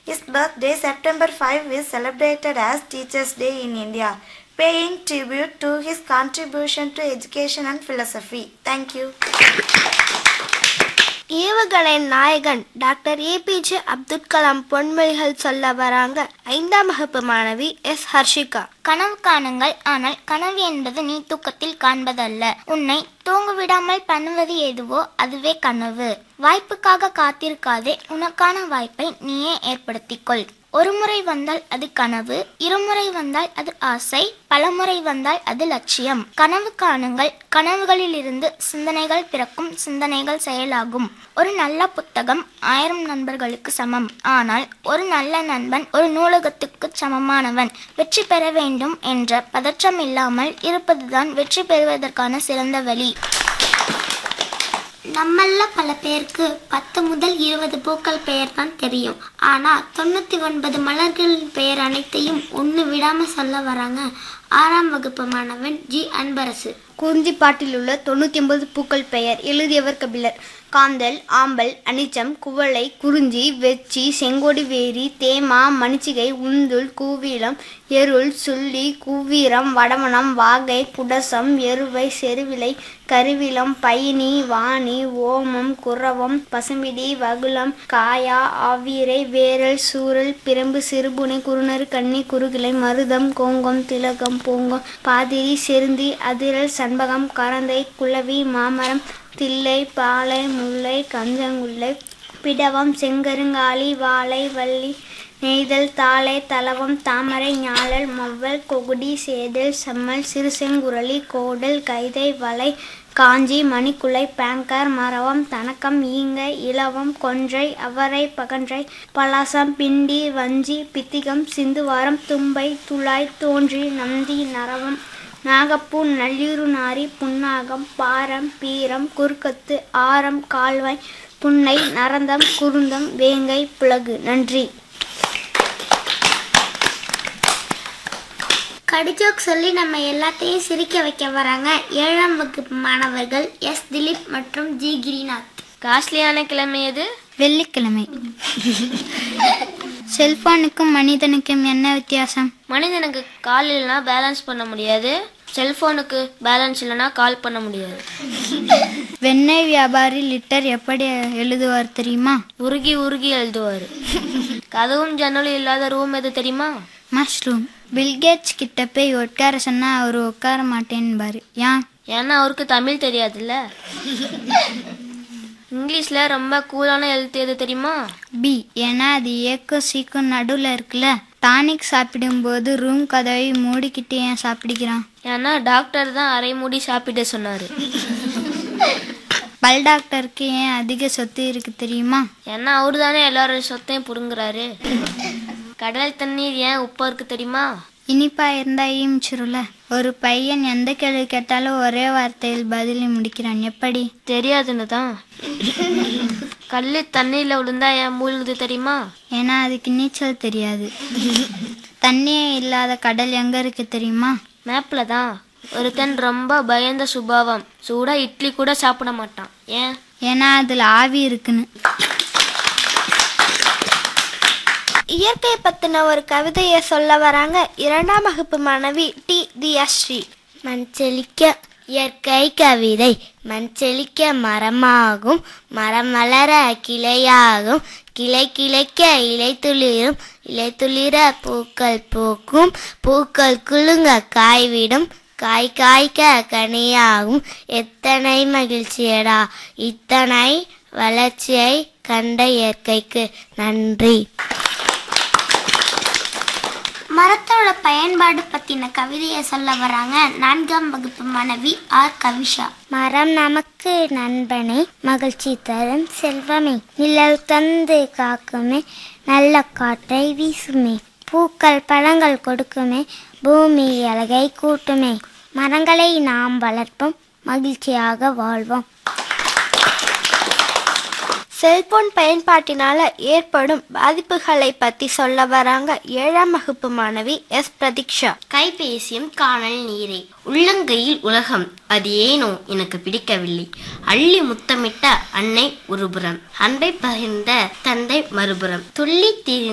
His birthday, September 5, is celebrated as Teachers' Day in India, paying tribute to his contribution to education and philosophy. Thank you. ஏவுகணை நாயகன் doctor APJ Abdul Kalam பொன்மொழிகள் சொல்ல வராங்க ஐந்தாம் வகுப்பு மாணவி எஸ் ஹர்ஷிகா கனவு காணுங்கள் ஆனால் கனவு என்பது நீ தூக்கத்தில் காண்பதல்ல உன்னை தூங்க விடாமல் பண்ணுவது எதுவோ அதுவே கனவு வாய்ப்புக்காக காத்திருக்காதே உனக்கான வாய்ப்பை நீயே ஏற்படுத்திக்கொள் ஒரு முறை வந்தால் அது கனவு இருமுறை வந்தால் அது ஆசை பலமுறை வந்தால் அது லட்சியம் கனவு காணுங்கள் கனவுகளில் இருந்து சிந்தனைகள் பிறக்கும் சிந்தனைகள் செயலாகும் ஒரு நல்ல புத்தகம் ஆயிரம் நண்பர்களுக்கு சமம் ஆனால் ஒரு நல்ல நண்பன் ஒரு நூலகத்துக்கு சமமானவன் வெற்றி பெற வேண்டும் என்ற பதற்றம் இல்லாமல் இருப்பதுதான் வெற்றி பெறுவதற்கான சிறந்த வழி நம்மள பல பேருக்கு பத்து முதல் இருபது பூக்கள் பெயர் தான் தெரியும் ஆனா தொண்ணூத்தி ஒன்பது மலர்களின் பெயர் அனைத்தையும் ஒன்று விடாம சொல்ல வராங்க ஆறாம் வகுப்பு மாணவன் ஜி அன்பரசு குறிஞ்சிப்பாட்டில் உள்ள தொண்ணூத்தி ஒன்பது பூக்கள் பெயர் எழுதியவர் கபிலர் காந்தல் ஆம்பல் அனிச்சம் குவளை குறிஞ்சி வெச்சி செங்கோடி வேரி தேமா மணிச்சிகை உந்துல் கூவீளம் எருள் சுள்ளி கூவீரம் வடமனம் வாகை குடசம் எருவை செருவிலை கருவிலம் பயனி வாணி ஓமம் குரவம் பசும்பிடி வகுளம் காயா ஆவீரை வேரல் சூரல் பிரம்பு சிறுபுனை குறுநறு கன்னி குறுகிலை மருதம் கோங்கம் திலகம் பூங்கம் பாதிரி செருந்தி அதிரல் சண்பகம் கரந்தை குளவி மாமரம் தில்லை பாலை முல்லை கஞ்சங்குள்ளை பிடவம் செங்கருங்காலி வாழை வள்ளி நெய்தல் தாளை தலவம் தாமரை ஞாழல் மொவ்வல் கொகுடி சேதல் செம்மல் சிறுசெங்குரளி கோடல் கைதை வலை காஞ்சி மணிக்குலை பேங்கர் மரவம் தனக்கம் ஈங்கை இலவம் கொன்றை அவரை பகன்றை பலாசம் பிண்டி வஞ்சி பித்திகம் சிந்துவாரம் தும்பை துளாய் தோன்றி நந்தி நரவம் நாகப்பூ நல்லீரு நாரி புன்னாகம் பாரம் பீரம் குறுக்கத்து ஆரம் கால்வாய் புன்னை நரந்தம் குருந்தம் வேங்கை புலகு நன்றி கடிஜோக் சொல்லி நம்ம எல்லாத்தையும் சிரிக்க வைக்க வராங்க ஏழாம் வகுப்பு மாணவர்கள் எஸ் திலீப் மற்றும் ஜி கிரிநாத் காஸ்ட்லியான கிழமை எது வெள்ளிக்கிழமை செல்போனுக்கும் மனிதனுக்கும் என்ன வித்தியாசம் மனிதனுக்கு கால் இல்லைனா பேலன்ஸ் பண்ண முடியாது செல்போனுக்கு பேலன்ஸ் இல்லைனா கால் பண்ண முடியாது வெண்ணெய் வியாபாரி லிட்டர் எப்படி எழுதுவார் தெரியுமா உருகி உருகி எழுதுவார் கதவும் ஜன்னலும் இல்லாத ரூம் எது தெரியுமா மஷ்ரூம் பில்கேட்ஸ் கிட்ட போய் உட்கார சொன்னா அவர் உட்கார மாட்டேன்பாரு ஏன் ஏன்னா அவருக்கு தமிழ் தெரியாதுல்ல இங்கிலீஷ்ல ரொம்ப கூலான எழுத்து எது தெரியுமா பி ஏன்னா அது ஏக்கும் சீக்கும் நடுவில் இருக்குல்ல டானிக் சாப்பிடும்போது ரூம் கதவை மூடிக்கிட்டு ஏன் சாப்பிடுகிறான் ஏன்னா டாக்டர் தான் அரை மூடி சாப்பிட சொன்னாரு பல் டாக்டருக்கு ஏன் அதிக சொத்து இருக்கு தெரியுமா ஏன்னா அவரு தானே எல்லாரும் சொத்தையும் புடுங்குறாரு கடல் தண்ணீர் ஏன் உப்பா இருக்கு தெரியுமா இனிப்பா இருந்தா ஈமிச்சிருல ஒரு பையன் எந்த கேள்வி கேட்டாலும் ஒரே வார்த்தையில் பதிலை முடிக்கிறான் எப்படி தெரியாதுன்னு தான் கல்லு தண்ணீர்ல விழுந்தா ஏன் மூழ்குது தெரியுமா ஏன்னா அதுக்கு நீச்சல் தெரியாது தண்ணியே இல்லாத கடல் எங்க இருக்கு தெரியுமா மேப்ல தான் ஒருத்தன் ரொம்ப பயந்த சுபாவம் சூடா இட்லி கூட சாப்பிட மாட்டான் ஏன் ஏன்னா அதுல ஆவி இருக்குன்னு இயற்கை பத்தின ஒரு கவிதையை சொல்ல வராங்க இரண்டாம் வகுப்பு மாணவி டி தியாஸ்ரீ மஞ்சளிக்க இயற்கை கவிதை மஞ்சளிக்க மரமாகும் மரம் வளர கிளையாகும் கிளை கிளைக்க இலை துளிரும் இலை துளிர பூக்கள் பூக்கும் பூக்கள் குலுங்க காய்விடும் காய் காய்க்க கனியாகும் எத்தனை மகிழ்ச்சியடா இத்தனை வளர்ச்சியை கண்ட இயற்கைக்கு நன்றி மரத்தோட பயன்பாடு பத்தின கவிதையை சொல்ல வராங்க நான்காம் வகுப்பு மாணவி ஆர் கவிஷா மரம் நமக்கு நண்பனே மகிழ்ச்சி தரும் செல்வமே நிழல் தந்து காக்குமே நல்ல காற்றை வீசுமே பூக்கள் பழங்கள் கொடுக்குமே பூமி அழகை கூட்டுமே மரங்களை நாம் வளர்ப்போம் மகிழ்ச்சியாக வாழ்வோம் செல்போன் பயன்பாட்டினால ஏற்படும் பாதிப்புகளை பத்தி சொல்ல வராங்க ஏழாம் வகுப்பு மாணவி எஸ் பிரதீக்ஷா கைபேசியும் காணல் நீரே உள்ளங்கையில் உலகம் அது ஏனோ எனக்கு பிடிக்கவில்லை அள்ளி முத்தமிட்ட அன்னை ஒருபுறம் அன்பை பகிர்ந்த தந்தை மறுபுறம் துள்ளி திரி